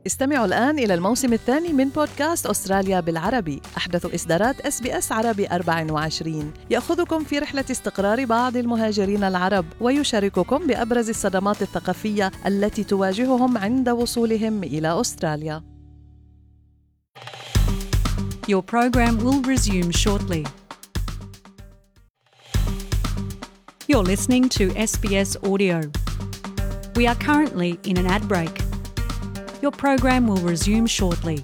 استمعوا الآن إلى الموسم الثاني من بودكاست أستراليا بالعربي أحدث إصدارات اس بي اس عربي 24 يأخذكم في رحلة استقرار بعض المهاجرين العرب ويشارككم بأبرز الصدمات الثقافية التي تواجههم عند وصولهم إلى أستراليا Your program will resume shortly. You're listening to SBS Audio. We are currently in an ad break. Your program will resume shortly.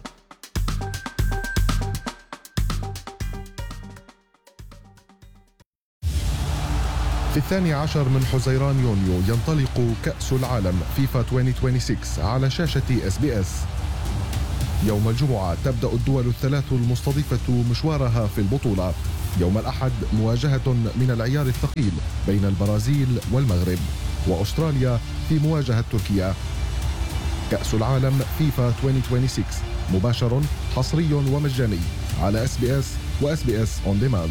في الثاني عشر من حزيران يونيو ينطلق كأس العالم فيفا 2026 على شاشة اس بي اس يوم الجمعة تبدأ الدول الثلاث المستضيفة مشوارها في البطولة يوم الأحد مواجهة من العيار الثقيل بين البرازيل والمغرب وأستراليا في مواجهة تركيا كأس العالم فيفا 2026 مباشر حصري ومجاني على اس بي اس واس بي اس اون ديماند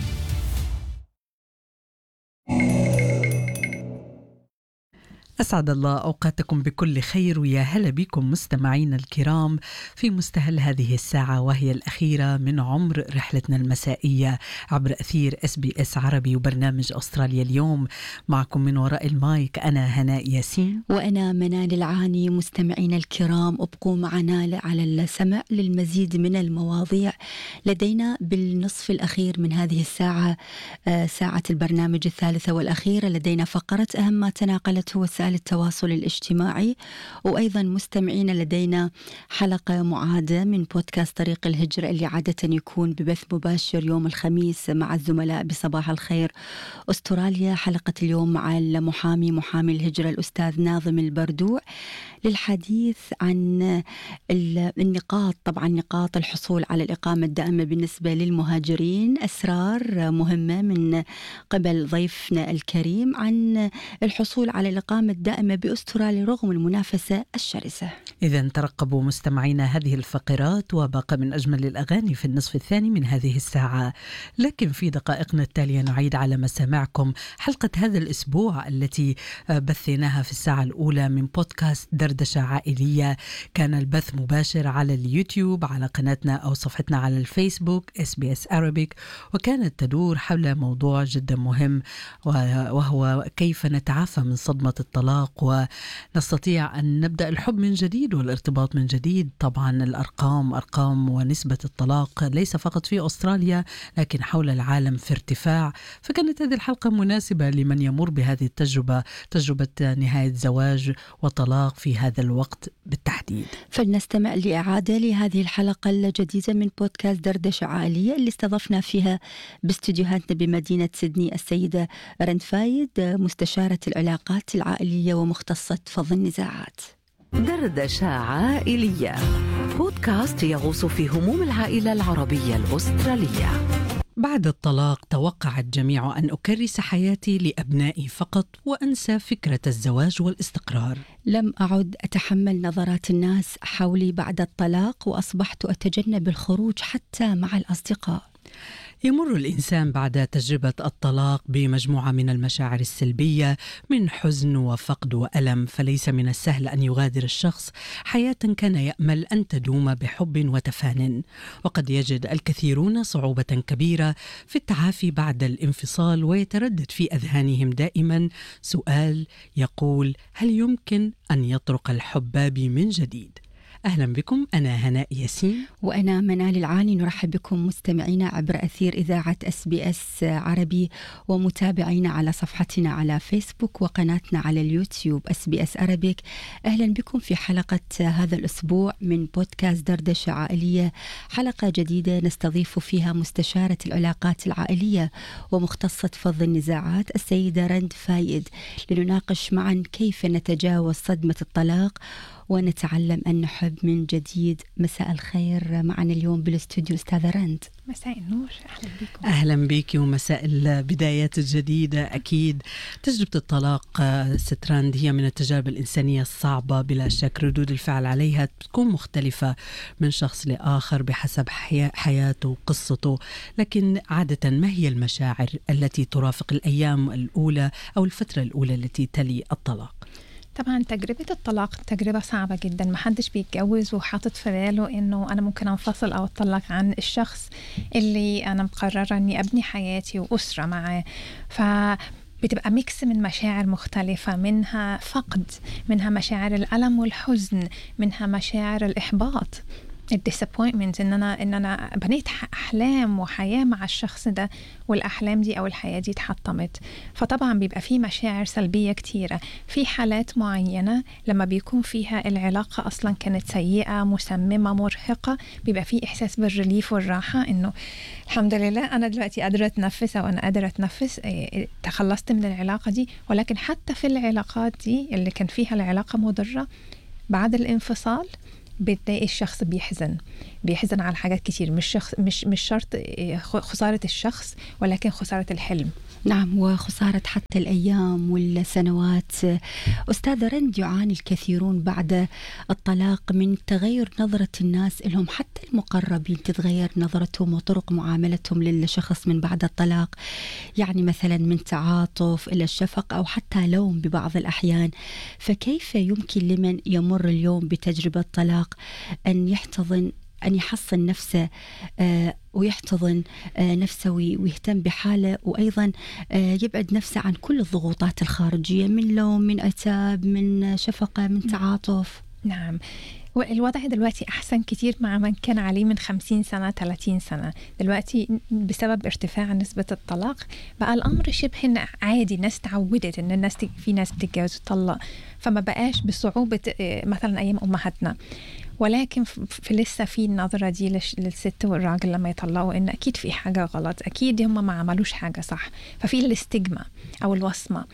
أسعد الله أوقاتكم بكل خير ويا هلا بكم مستمعينا الكرام في مستهل هذه الساعة وهي الأخيرة من عمر رحلتنا المسائية عبر أثير اس بي اس عربي وبرنامج أستراليا اليوم معكم من وراء المايك أنا هناء ياسين وأنا منال العاني مستمعينا الكرام ابقوا معنا على السمع للمزيد من المواضيع لدينا بالنصف الأخير من هذه الساعة آه، ساعة البرنامج الثالثة والأخيرة لدينا فقرة أهم ما تناقلته وسائل التواصل الاجتماعي وأيضا مستمعينا لدينا حلقة معادة من بودكاست طريق الهجرة اللي عادة يكون ببث مباشر يوم الخميس مع الزملاء بصباح الخير أستراليا حلقة اليوم مع المحامي محامي الهجرة الأستاذ ناظم البردوع للحديث عن ال- النقاط طبعا نقاط الحصول على الإقامة الدائمة بالنسبة للمهاجرين أسرار مهمة من قبل ضيفنا الكريم عن الحصول على الإقامة الدائمة بأستراليا رغم المنافسة الشرسة إذا ترقبوا مستمعينا هذه الفقرات وباقة من أجمل الأغاني في النصف الثاني من هذه الساعة لكن في دقائقنا التالية نعيد على مسامعكم حلقة هذا الأسبوع التي آه، بثيناها في الساعة الأولى من بودكاست دردشة عائلية كان البث مباشر على اليوتيوب على قناتنا أو صفحتنا على الفيسبوك اس بي اس Arabic وكانت تدور حول موضوع جدا مهم و- وهو كيف نتعافى من صدمة الطلاق ونستطيع أن نبدأ الحب من جديد والارتباط من جديد طبعا الأرقام أرقام ونسبة الطلاق ليس فقط في أستراليا لكن حول العالم في ارتفاع فكانت هذه الحلقة مناسبة لمن يمر بهذه التجربة تجربة نهاية زواج وطلاق في هذا الوقت بالتحديد فلنستمع لإعادة لهذه الحلقة الجديدة من بودكاست دردشة عائلية اللي استضفنا فيها باستديوهاتنا بمدينة سيدني السيدة رند فايد مستشارة العلاقات العائلية ومختصة فض النزاعات دردشة عائلية بودكاست يغوص في هموم العائلة العربية الأسترالية بعد الطلاق توقع الجميع أن أكرس حياتي لأبنائي فقط وأنسى فكرة الزواج والاستقرار لم أعد أتحمل نظرات الناس حولي بعد الطلاق وأصبحت أتجنب الخروج حتى مع الأصدقاء يمر الانسان بعد تجربه الطلاق بمجموعه من المشاعر السلبيه من حزن وفقد والم فليس من السهل ان يغادر الشخص حياه كان يامل ان تدوم بحب وتفان وقد يجد الكثيرون صعوبه كبيره في التعافي بعد الانفصال ويتردد في اذهانهم دائما سؤال يقول هل يمكن ان يطرق الحب بابي من جديد اهلا بكم انا هناء ياسين وأنا منال العاني نرحب بكم مستمعينا عبر أثير إذاعة اس بي اس عربي ومتابعينا على صفحتنا على فيسبوك وقناتنا على اليوتيوب اس بي اس أرابيك أهلا بكم في حلقة هذا الأسبوع من بودكاست دردشة عائلية حلقة جديدة نستضيف فيها مستشارة العلاقات العائلية ومختصة فض النزاعات السيدة رند فايد لنناقش معا كيف نتجاوز صدمة الطلاق ونتعلم أن نحب من جديد مساء الخير معنا اليوم بالاستوديو أستاذة رند مساء النور اهلا بكم اهلا بك ومساء البدايات الجديده اكيد تجربه الطلاق آه، ستراند هي من التجارب الانسانيه الصعبه بلا شك ردود الفعل عليها بتكون مختلفه من شخص لاخر بحسب حيا- حياته وقصته لكن عاده ما هي المشاعر التي ترافق الايام الاولى او الفتره الاولى التي تلي الطلاق طبعا تجربة الطلاق تجربة صعبة جدا محدش بيتجوز وحاطط في باله انه انا ممكن انفصل او اتطلق عن الشخص اللي انا مقررة اني ابني حياتي واسرة معاه ف بتبقى ميكس من مشاعر مختلفة منها فقد منها مشاعر الألم والحزن منها مشاعر الإحباط الديسابوينتمنت ان انا ان انا بنيت احلام وحياه مع الشخص ده والاحلام دي او الحياه دي اتحطمت فطبعا بيبقى في مشاعر سلبيه كتيره في حالات معينه لما بيكون فيها العلاقه اصلا كانت سيئه مسممه مرهقه بيبقى في احساس بالريليف والراحه انه الحمد لله انا دلوقتي قادره اتنفس او انا قادره اتنفس إيه، تخلصت من العلاقه دي ولكن حتى في العلاقات دي اللي كان فيها العلاقه مضره بعد الانفصال بتلاقي الشخص بيحزن بيحزن على حاجات كتير مش شخص مش مش شرط خساره الشخص ولكن خساره الحلم نعم وخسارة حتى الأيام والسنوات أستاذة رند يعاني الكثيرون بعد الطلاق من تغير نظرة الناس لهم حتى المقربين تتغير نظرتهم وطرق معاملتهم للشخص من بعد الطلاق يعني مثلا من تعاطف إلى الشفقة أو حتى لوم ببعض الأحيان فكيف يمكن لمن يمر اليوم بتجربة طلاق أن يحتضن أن يحصن نفسه آه، ويحتضن آه، نفسه ويهتم بحاله وأيضا آه، يبعد نفسه عن كل الضغوطات الخارجية من لوم من عتاب من شفقة من تعاطف نعم والوضع دلوقتي أحسن كتير مع من كان عليه من 50 سنة 30 سنة دلوقتي بسبب ارتفاع نسبة الطلاق بقى الأمر شبه عادي الناس تعودت إن الناس في ناس بتتجوز وتطلق فما بقاش بصعوبة مثلا أيام أمهاتنا ولكن في لسه في النظره دي للست والراجل لما يطلقوا ان اكيد في حاجه غلط اكيد هم ما عملوش حاجه صح ففي الاستجمة او الوصمه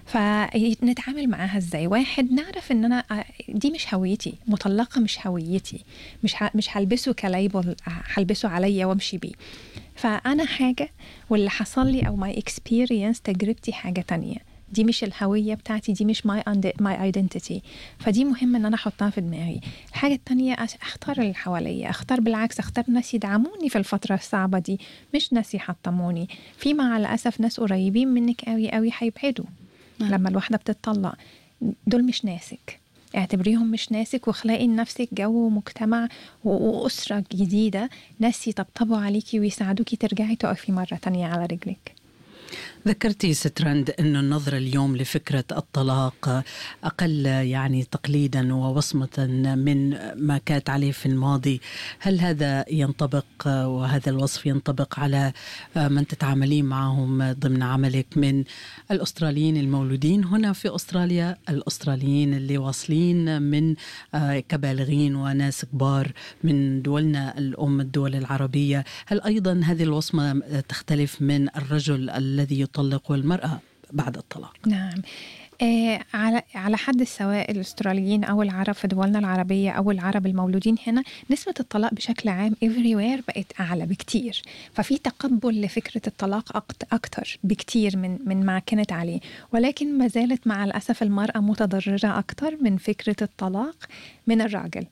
فنتعامل معاها ازاي واحد نعرف ان انا آه، دي مش هويتي مطلقه مش هويتي مش مش هلبسه كليبل هلبسه عليا وامشي بيه فانا حاجه واللي حصل لي او ماي اكسبيرينس تجربتي حاجه تانية دي مش الهويه بتاعتي دي مش ماي ماي ايدنتيتي فدي مهم ان انا احطها في دماغي الحاجه التانية اختار اللي حواليا اختار بالعكس اختار ناس يدعموني في الفتره الصعبه دي مش ناس يحطموني في مع الاسف ناس قريبين منك قوي قوي هيبعدوا نعم. لما الواحده بتطلق دول مش ناسك اعتبريهم مش ناسك واخلقي لنفسك جو ومجتمع وأسرة جديدة ناس يطبطبوا عليكي ويساعدوكي ترجعي تقفي مرة تانية على رجلك ذكرتي سترند أنه النظرة اليوم لفكرة الطلاق أقل يعني تقليدا ووصمة من ما كانت عليه في الماضي هل هذا ينطبق وهذا الوصف ينطبق على من تتعاملين معهم ضمن عملك من الأستراليين المولودين هنا في أستراليا الأستراليين اللي واصلين من كبالغين وناس كبار من دولنا الأم الدول العربية هل أيضا هذه الوصمة تختلف من الرجل الذي يطلق المرأة بعد الطلاق نعم آه على على حد السواء الاستراليين او العرب في دولنا العربيه او العرب المولودين هنا نسبه الطلاق بشكل عام everywhere بقت اعلى بكتير ففي تقبل لفكره الطلاق أكتر بكتير من من ما كانت عليه ولكن ما زالت مع الاسف المراه متضرره اكتر من فكره الطلاق من الراجل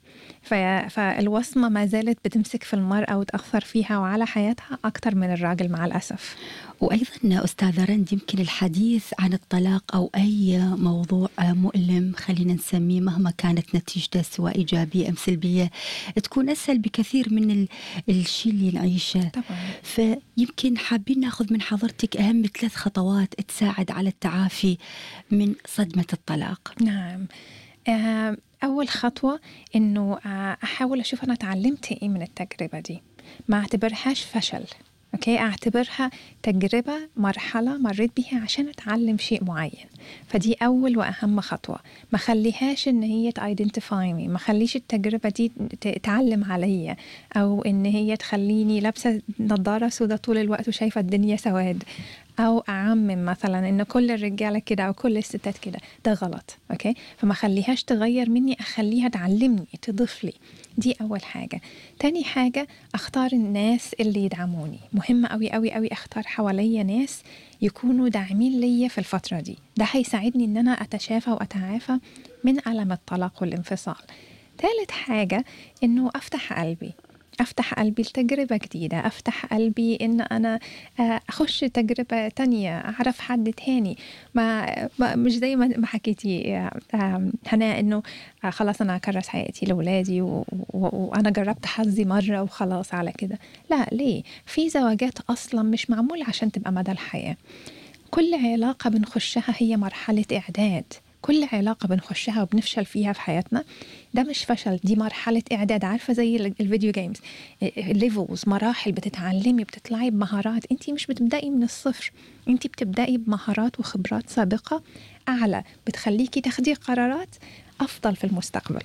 فالوصمه ما زالت بتمسك في المراه وتاثر فيها وعلى حياتها اكتر من الراجل مع الاسف وأيضا أستاذة رند يمكن الحديث عن الطلاق أو أي موضوع مؤلم خلينا نسميه مهما كانت نتيجته سواء إيجابية أم سلبية تكون أسهل بكثير من الشيء اللي نعيشه طبعا. فيمكن حابين ناخذ من حضرتك أهم ثلاث خطوات تساعد على التعافي من صدمة الطلاق نعم أول خطوة إنه أحاول أشوف أنا تعلمت إيه من التجربة دي ما اعتبرهاش فشل اوكي اعتبرها تجربه مرحله مريت بيها عشان اتعلم شيء معين فدي اول واهم خطوه ما خليهاش ان هي تايدنتيفاي مي ما خليش التجربه دي تعلم عليا او ان هي تخليني لابسه نظاره سوداء طول الوقت وشايفه الدنيا سواد او اعمم مثلا ان كل الرجاله كده او كل الستات كده ده غلط اوكي فما خليهاش تغير مني اخليها تعلمني تضيف لي دي اول حاجه تاني حاجه اختار الناس اللي يدعموني مهم قوي قوي قوي اختار حواليا ناس يكونوا داعمين ليا في الفتره دي ده هيساعدني ان انا اتشافى واتعافى من الم الطلاق والانفصال ثالث حاجه انه افتح قلبي أفتح قلبي لتجربة جديدة أفتح قلبي إن أنا آه، أخش تجربة تانية أعرف حد تاني ما, ما مش زي ما ما حكيتي آه، آه، هناء إنه آه، خلاص أنا أكرس حياتي لأولادي و- و- وأنا جربت حظي مرة وخلاص على كده لا ليه في زواجات أصلا مش معمولة عشان تبقى مدى الحياة كل علاقة بنخشها هي مرحلة إعداد كل علاقة بنخشها وبنفشل فيها في حياتنا ده مش فشل دي مرحلة إعداد عارفة زي ال- الفيديو جيمز ليفلز مراحل بتتعلمي بتطلعي بمهارات انت مش بتبدأي من الصفر انت بتبدأي بمهارات وخبرات سابقة أعلى بتخليكي تاخدي قرارات أفضل في المستقبل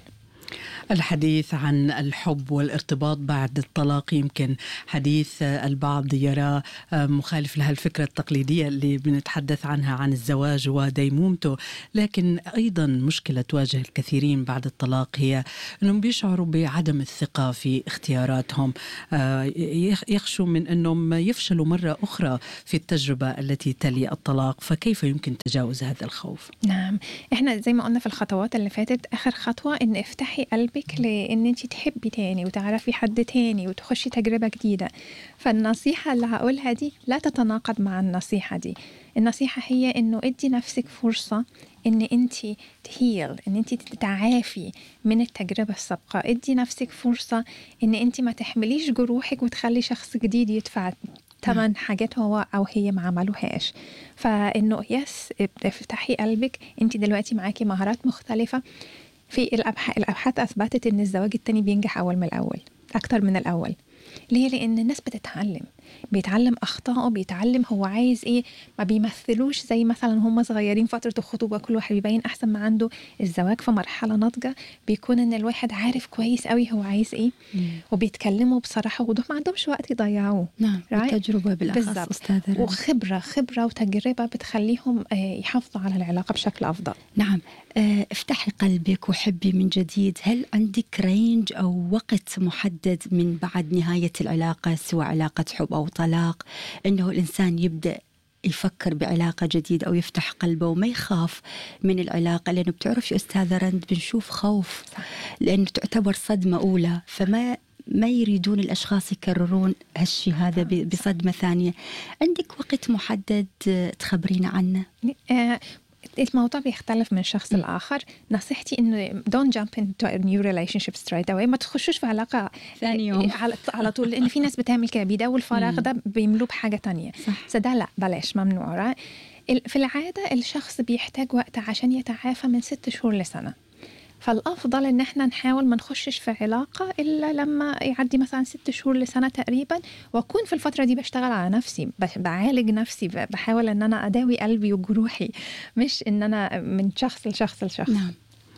الحديث عن الحب والارتباط بعد الطلاق يمكن حديث البعض يرى مخالف لها الفكرة التقليدية اللي بنتحدث عنها عن الزواج وديمومته لكن أيضا مشكلة تواجه الكثيرين بعد الطلاق هي أنهم بيشعروا بعدم الثقة في اختياراتهم آه، يخ- يخشوا من أنهم يفشلوا مرة أخرى في التجربة التي تلي الطلاق فكيف يمكن تجاوز هذا الخوف؟ نعم احنا زي ما قلنا في الخطوات اللي فاتت اخر خطوه ان افتحي قلبك لان انت تحبي تاني وتعرفي حد تاني وتخشي تجربه جديده فالنصيحه اللي هقولها دي لا تتناقض مع النصيحه دي النصيحه هي انه ادي نفسك فرصه ان انت تهيل ان انت تتعافي من التجربه السابقه ادي نفسك فرصه ان انت ما تحمليش جروحك وتخلي شخص جديد يدفع ثمان حاجات هو او هي ما عملوهاش فانه يس افتحي قلبك انت دلوقتي معاكي مهارات مختلفه في الأبح... الابحاث اثبتت ان الزواج التاني بينجح اول من الاول اكتر من الاول ليه لان الناس بتتعلم بيتعلم اخطائه بيتعلم هو عايز ايه ما بيمثلوش زي مثلا هم صغيرين فتره الخطوبه كل واحد بيبين احسن ما عنده الزواج في مرحله ناضجه بيكون ان الواحد عارف كويس قوي هو عايز ايه وبيتكلموا بصراحه وضوح ما عندهمش وقت يضيعوه نعم Right? التجربة بالأخص بالضبط. أستاذة رنا. وخبرة خبرة وتجربة بتخليهم آه، يحافظوا على العلاقة بشكل أفضل نعم آه، افتحي قلبك وحبي من جديد هل عندك رينج أو وقت محدد من بعد نهاية العلاقة سواء علاقة حب أو طلاق أنه الإنسان يبدأ يفكر بعلاقة جديدة أو يفتح قلبه وما يخاف من العلاقة لأنه بتعرفي أستاذة رند بنشوف خوف صح. لأنه تعتبر صدمة أولى فما ما يريدون الأشخاص يكررون هالشي هذا ب- بصدمة ثانية عندك وقت محدد آه، تخبرينا عنه آه، الموضوع بيختلف من شخص لآخر نصيحتي إنه don't jump into a new relationship straight away ما تخشوش في علاقة ثاني يوم. على, على طول لأن في ناس بتعمل كده بيداول الفراغ ده بيملوه بحاجة تانية صح. فده لا بلاش ممنوع right? ال- في العادة الشخص بيحتاج وقت عشان يتعافى من ست شهور لسنة فالافضل ان احنا نحاول ما نخشش في علاقه الا لما يعدي مثلا ست شهور لسنه تقريبا واكون في الفتره دي بشتغل على نفسي بش- بعالج نفسي ب- بحاول ان انا اداوي قلبي وجروحي مش ان انا من شخص لشخص لشخص نعم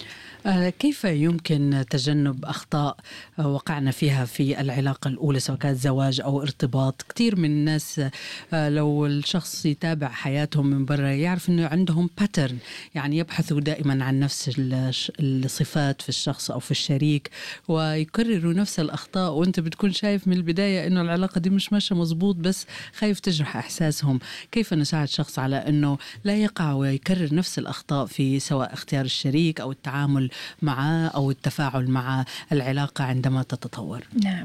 آه، كيف يمكن تجنب أخطاء آه، وقعنا فيها في العلاقة الأولى سواء كانت زواج أو ارتباط كثير من الناس آه، لو الشخص يتابع حياتهم من برا يعرف أنه عندهم باترن يعني يبحثوا دائما عن نفس الش- الصفات في الشخص أو في الشريك ويكرروا نفس الأخطاء وأنت بتكون شايف من البداية أنه العلاقة دي مش ماشية مزبوط بس خايف تجرح إحساسهم كيف نساعد شخص على أنه لا يقع ويكرر نفس الأخطاء في سواء اختيار الشريك أو التعامل معه أو التفاعل مع العلاقة عندما تتطور نعم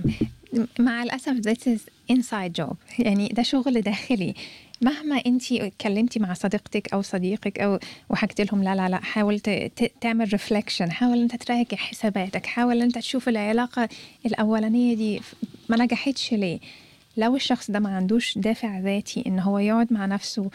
مع الاسف this is inside job يعني ده شغل داخلي مهما انت اتكلمتي مع صديقتك او صديقك او وحكيت لهم لا لا لا حاول ت- ت- تعمل ريفلكشن حاول انت تراجع حساباتك حاول انت تشوف العلاقه الاولانيه دي ما نجحتش ليه لو الشخص ده ما عندوش دافع ذاتي ان هو يقعد مع نفسه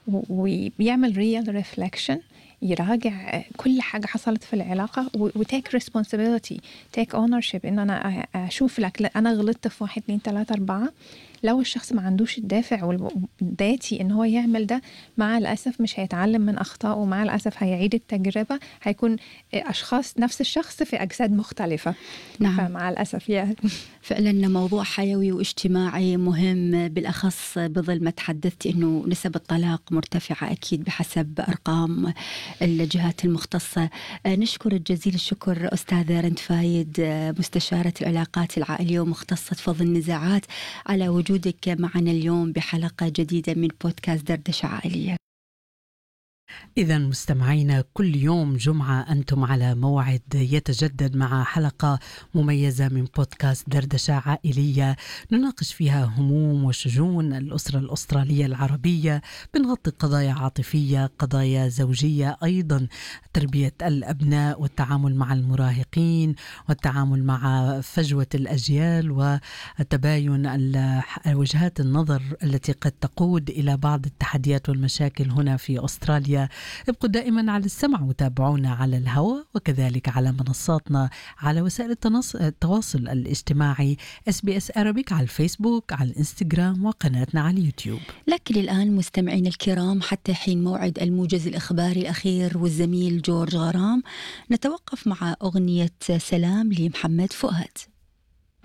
و- ويعمل ريال ريفلكشن يراجع كل حاجة حصلت في العلاقة وتيك responsibility تيك ownership إن أنا أ- أشوف لك لا، أنا غلطت في واحد اتنين تلاتة أربعة لو الشخص ما عندوش الدافع والذاتي إن هو يعمل ده مع الأسف مش هيتعلم من أخطائه مع الأسف هيعيد التجربة هيكون أشخاص نفس الشخص في أجساد مختلفة نعم. فمع الأسف يعني فعلا موضوع حيوي واجتماعي مهم بالأخص بظل ما تحدثت أنه نسب الطلاق مرتفعة أكيد بحسب أرقام الجهات المختصة آه، نشكر جزيل الشكر أستاذة رند فايد آه، مستشارة العلاقات العائلية ومختصة فض النزاعات على وجودك معنا اليوم بحلقة جديدة من بودكاست دردشة عائلية إذا مستمعينا كل يوم جمعة أنتم على موعد يتجدد مع حلقة مميزة من بودكاست دردشة عائلية نناقش فيها هموم وشجون الأسرة الأسترالية العربية بنغطي قضايا عاطفية قضايا زوجية أيضا تربية الأبناء والتعامل مع المراهقين والتعامل مع فجوة الأجيال وتباين وجهات النظر التي قد تقود إلى بعض التحديات والمشاكل هنا في أستراليا ابقوا دائما على السمع وتابعونا على الهواء وكذلك على منصاتنا على وسائل التواصل الاجتماعي اس بي اس ارابيك على الفيسبوك على الانستغرام وقناتنا على اليوتيوب لكن الان مستمعينا الكرام حتى حين موعد الموجز الاخباري الاخير والزميل جورج غرام نتوقف مع اغنيه سلام لمحمد فؤاد